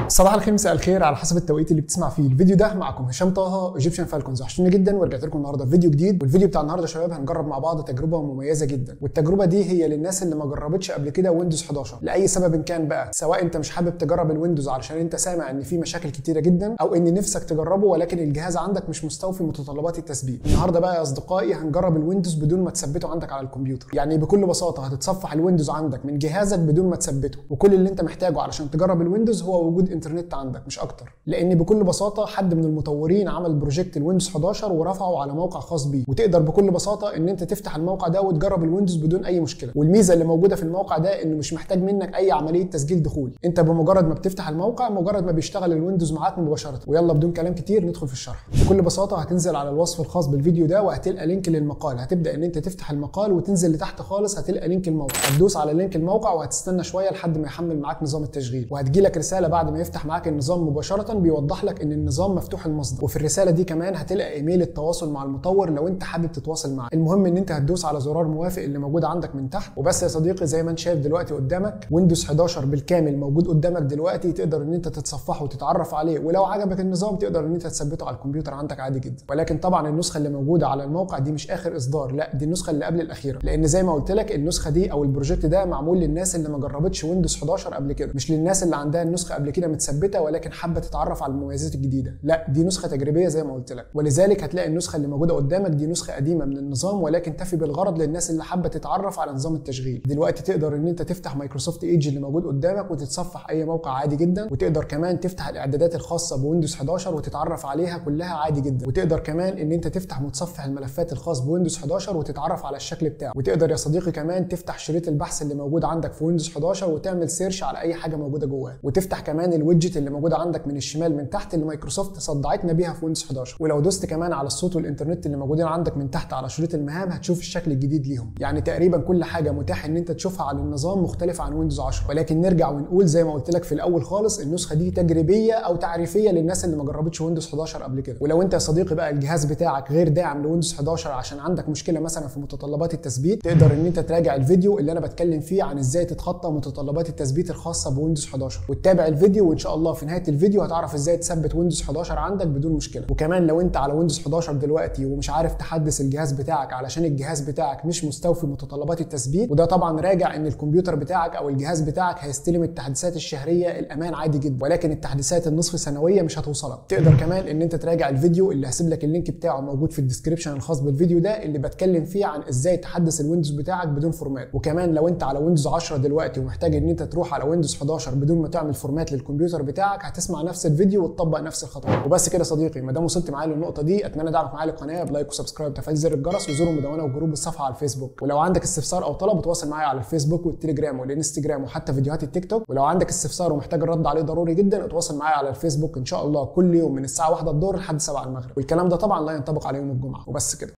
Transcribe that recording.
صباح الخير مساء الخير على حسب التوقيت اللي بتسمع فيه الفيديو ده معكم هشام طه ايجيبشن فالكونز وحشتوني جدا ورجعت لكم النهارده فيديو جديد والفيديو بتاع النهارده يا شباب هنجرب مع بعض تجربه مميزه جدا والتجربه دي هي للناس اللي ما جربتش قبل كده ويندوز 11 لاي سبب كان بقى سواء انت مش حابب تجرب الويندوز علشان انت سامع ان في مشاكل كتيره جدا او ان نفسك تجربه ولكن الجهاز عندك مش مستوفي متطلبات التثبيت النهارده بقى يا اصدقائي هنجرب الويندوز بدون ما تثبته عندك على الكمبيوتر يعني بكل بساطه هتتصفح الويندوز عندك من جهازك بدون ما تثبته وكل اللي انت محتاجه علشان تجرب الويندوز هو وجود انترنت عندك مش اكتر لان بكل بساطه حد من المطورين عمل بروجكت الويندوز 11 ورفعه على موقع خاص بيه وتقدر بكل بساطه ان انت تفتح الموقع ده وتجرب الويندوز بدون اي مشكله والميزه اللي موجوده في الموقع ده انه مش محتاج منك اي عمليه تسجيل دخول انت بمجرد ما بتفتح الموقع مجرد ما بيشتغل الويندوز معاك مباشره ويلا بدون كلام كتير ندخل في الشرح بكل بساطه هتنزل على الوصف الخاص بالفيديو ده وهتلقى لينك للمقال هتبدا ان انت تفتح المقال وتنزل لتحت خالص هتلقى لينك الموقع هتدوس على لينك الموقع وهتستنى شويه لحد ما يحمل معاك نظام التشغيل وهتجيلك رساله بعد ما يفتح معاك النظام مباشره بيوضح لك ان النظام مفتوح المصدر وفي الرساله دي كمان هتلقى ايميل التواصل مع المطور لو انت حابب تتواصل معاه المهم ان انت هتدوس على زرار موافق اللي موجود عندك من تحت وبس يا صديقي زي ما انت شايف دلوقتي قدامك ويندوز 11 بالكامل موجود قدامك دلوقتي تقدر ان انت تتصفحه وتتعرف عليه ولو عجبك النظام تقدر ان انت تثبته على الكمبيوتر عندك عادي جدا ولكن طبعا النسخه اللي موجوده على الموقع دي مش اخر اصدار لا دي النسخه اللي قبل الاخيره لان زي ما قلت لك النسخه دي او البروجكت ده معمول للناس اللي ما جربتش ويندوز 11 قبل كده مش للناس اللي عندها النسخه قبل كده متثبته ولكن حابه تتعرف على المميزات الجديده لا دي نسخه تجريبيه زي ما قلت لك ولذلك هتلاقي النسخه اللي موجوده قدامك دي نسخه قديمه من النظام ولكن تفي بالغرض للناس اللي حابه تتعرف على نظام التشغيل دلوقتي تقدر ان انت تفتح مايكروسوفت ايدج اللي موجود قدامك وتتصفح اي موقع عادي جدا وتقدر كمان تفتح الاعدادات الخاصه بويندوز 11 وتتعرف عليها كلها عادي جدا وتقدر كمان ان انت تفتح متصفح الملفات الخاص بويندوز 11 وتتعرف على الشكل بتاعه وتقدر يا صديقي كمان تفتح شريط البحث اللي موجود عندك في ويندوز 11 وتعمل سيرش على اي حاجه موجوده جواه وتفتح كمان الويدجت اللي موجوده عندك من الشمال من تحت اللي مايكروسوفت صدعتنا بيها في ويندوز 11 ولو دوست كمان على الصوت والانترنت اللي موجودين عندك من تحت على شريط المهام هتشوف الشكل الجديد ليهم يعني تقريبا كل حاجه متاح ان انت تشوفها على النظام مختلفه عن ويندوز 10 ولكن نرجع ونقول زي ما قلت لك في الاول خالص النسخه دي تجريبيه او تعريفيه للناس اللي ما جربتش ويندوز 11 قبل كده ولو انت يا صديقي بقى الجهاز بتاعك غير داعم لويندوز 11 عشان عندك مشكله مثلا في متطلبات التثبيت تقدر ان انت تراجع الفيديو اللي انا بتكلم فيه عن ازاي تتخطى متطلبات التثبيت الخاصه بويندوز 11 وتتابع الفيديو وان شاء الله في نهايه الفيديو هتعرف ازاي تثبت ويندوز 11 عندك بدون مشكله وكمان لو انت على ويندوز 11 دلوقتي ومش عارف تحدث الجهاز بتاعك علشان الجهاز بتاعك مش مستوفي متطلبات التثبيت وده طبعا راجع ان الكمبيوتر بتاعك او الجهاز بتاعك هيستلم التحديثات الشهريه الامان عادي جدا ولكن التحديثات النصف سنويه مش هتوصلك تقدر كمان ان انت تراجع الفيديو اللي هسيب لك اللينك بتاعه موجود في الديسكربشن الخاص بالفيديو ده اللي بتكلم فيه عن ازاي تحدث الويندوز بتاعك بدون فورمات وكمان لو انت على ويندوز 10 دلوقتي ومحتاج ان انت تروح على ويندوز 11 بدون ما تعمل فورمات للكمبيوتر بتاعك هتسمع نفس الفيديو وتطبق نفس الخطوات وبس كده صديقي ما دام وصلت معايا للنقطه دي اتمنى دعمك معايا للقناه بلايك وسبسكرايب وتفعيل زر الجرس وزور المدونه وجروب الصفحه على الفيسبوك ولو عندك استفسار او طلب اتواصل معايا على الفيسبوك والتليجرام والانستجرام وحتى فيديوهات التيك توك ولو عندك استفسار ومحتاج الرد عليه ضروري جدا اتواصل معايا على الفيسبوك ان شاء الله كل يوم من الساعه 1 الظهر لحد 7 المغرب والكلام ده طبعا لا ينطبق على يوم الجمعه وبس كده